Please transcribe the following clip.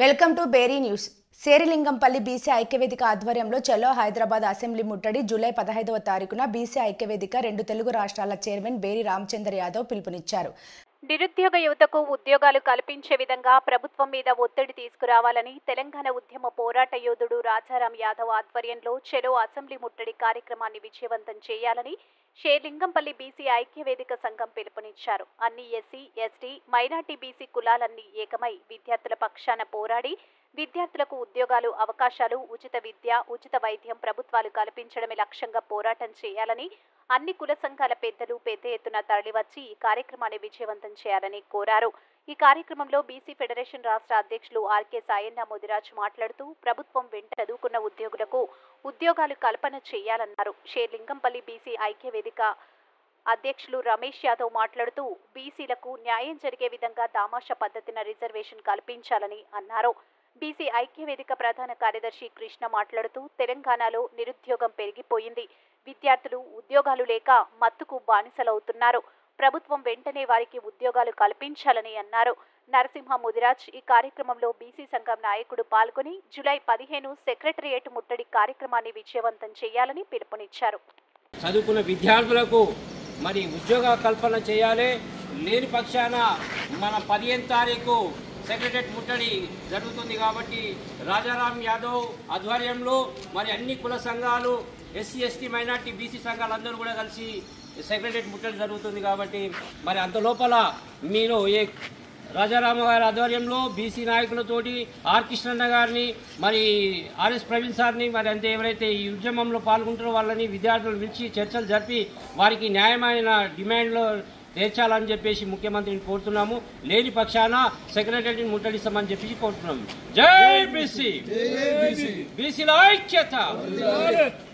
welcome to బేరీ news Serilingampally BC ఐక్యవేదిక ఆధ్వర్యంలో చలో హైదరాబాద్ అసెంబ్లీ ముట్టడి జూలై పదహైదవ తారీఖున బీసీ ఐక్యవేదిక రెండు తెలుగు రాష్ట్రాల చైర్మన్ బేరి రామచంద్ర యాదవ్ పిలుపునిచ్చారు నిరుద్యోగ యువతకు ఉద్యోగాలు కల్పించే విధంగా ప్రభుత్వం మీద ఒత్తిడి తీసుకురావాలని తెలంగాణ ఉద్యమ పోరాట యోధుడు రాజారాం యాదవ్ ఆధ్వర్యంలో చెలో అసెంబ్లీ ముట్టడి కార్యక్రమాన్ని విజయవంతం చేయాలని షేర్లింగంపల్లి బీసీ ఐక్యవేదిక సంఘం పిలుపునిచ్చారు అన్ని ఎస్సీ ఎస్టీ మైనార్టీ బీసీ కులాలన్నీ ఏకమై విద్యార్థుల పక్షాన పోరాడి విద్యార్థులకు ఉద్యోగాలు అవకాశాలు ఉచిత విద్య ఉచిత వైద్యం ప్రభుత్వాలు కల్పించడమే లక్ష్యంగా పోరాటం చేయాలని అన్ని కుల సంఘాల పెద్దలు పెద్ద ఎత్తున తరలివచ్చి ఈ కార్యక్రమాన్ని విజయవంతం చేయాలని కోరారు ఈ కార్యక్రమంలో బీసీ ఫెడరేషన్ రాష్ట్ర అధ్యక్షులు ఆర్కే సాయన్న ముదిరాజ్ మాట్లాడుతూ ప్రభుత్వం వెంట చదువుకున్న ఉద్యోగులకు ఉద్యోగాలు కల్పన చేయాలన్నారు షేర్లింగంపల్లి బీసీ ఐక్య వేదిక అధ్యక్షులు రమేష్ యాదవ్ మాట్లాడుతూ బీసీలకు న్యాయం జరిగే విధంగా దామాషా పద్ధతిన రిజర్వేషన్ కల్పించాలని అన్నారు బీసీ ఐక్యవేదిక ప్రధాన కార్యదర్శి కృష్ణ మాట్లాడుతూ తెలంగాణలో నిరుద్యోగం పెరిగిపోయింది విద్యార్థులు ఉద్యోగాలు లేక మత్తుకు బానిసలవుతున్నారు ప్రభుత్వం వెంటనే వారికి ఉద్యోగాలు కల్పించాలని అన్నారు నరసింహ ముదిరాజ్ ఈ కార్యక్రమంలో బీసీ సంఘం నాయకుడు పాల్గొని జులై పదిహేను సెక్రటరియేట్ ముట్టడి కార్యక్రమాన్ని విజయవంతం చేయాలని పిలుపునిచ్చారు చదువుకున్న విద్యార్థులకు మరి ఉద్యోగ కల్పన చేయాలి లేని పక్షాన మన పదిహేను తారీఖు సెక్రటరేట్ ముట్టడి జరుగుతుంది కాబట్టి రాజారాం యాదవ్ ఆధ్వర్యంలో మరి అన్ని కుల సంఘాలు ఎస్సీ ఎస్టీ మైనార్టీ బీసీ సంఘాలందరూ కూడా కలిసి సెక్రటరేట్ ముట్టడి జరుగుతుంది కాబట్టి మరి అంత లోపల మీరు ఏ రాజారామ గారి ఆధ్వర్యంలో బీసీ నాయకులతోటి ఆర్ కృష్ణన్న గారిని మరి ఆర్ఎస్ ప్రవీణ్ సార్ని మరి అంతే ఎవరైతే ఈ ఉద్యమంలో పాల్గొంటారో వాళ్ళని విద్యార్థులను పిలిచి చర్చలు జరిపి వారికి న్యాయమైన డిమాండ్లు తీర్చాలని చెప్పేసి ముఖ్యమంత్రిని కోరుతున్నాము లేని పక్షాన సెక్రటరీని ముట్టడిస్తామని చెప్పేసి కోరుతున్నాము జై బీసీ బీసీల ఐక్యత